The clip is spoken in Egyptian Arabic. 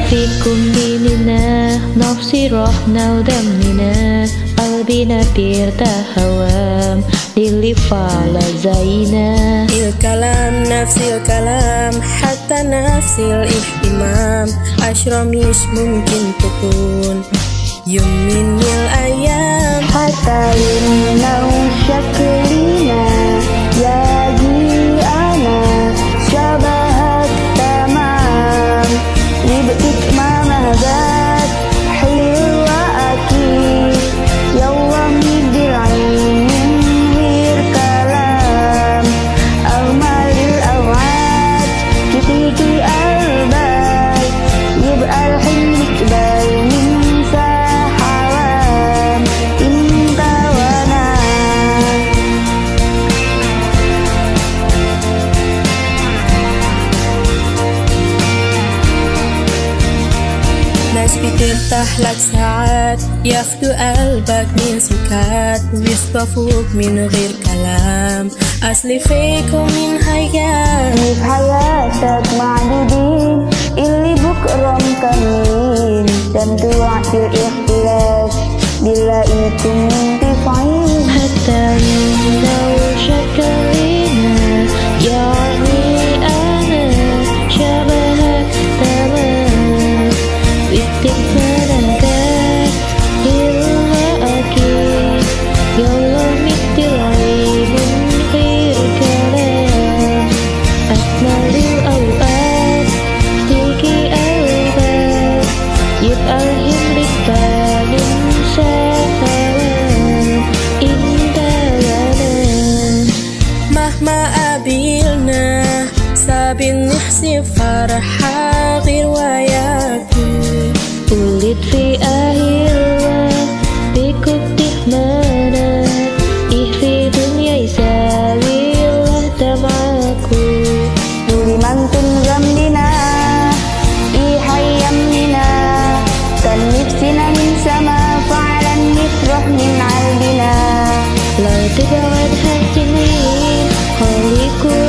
فيكم ديننا نفسي روحنا ودمنا قلبنا بيرتاح هوام للي فعل زينا الكلام نفس الكلام حتى نفس الاهتمام عشرة مش ممكن تكون يوم من الأيام حتى للنوم شكلنا يجي أنا شبهك تمام يبقيك ما مهدات حلوة أكيد يلا مدي العين من غير كلام أجمل الأوعاد تفيكي قلبك يبقى الحلم كبار ننسى حرام انت وانا ناس بترتاح لك ساعات ياخدوا قلبك من سكات ويخطفوك من غير كلام أصل فيكم من حياة في حياتك معدودين اللي بكرة مكملين تبدو في الاختلاف بنلاقيكم منتفعين حتى لو شكلنا يعني أنا شبهك تمام بتتمنى إلا أكيد يلا مد العين من غير كلام أجمل الأوقات تيجي قلبك يبقى الهمرك كان انساها انت وانا مهما قابلنا صعب نحسب فرحة غير وياكم ولد في أهلنا بيكم تحمانا إيه في دنيا يساوي الله معاكم اللي ما انتم جنبنا ايه حيمنا كان نفسنا ننسى ما فعلا نفرح من قلبنا لو تبعد هالسنين خليكوا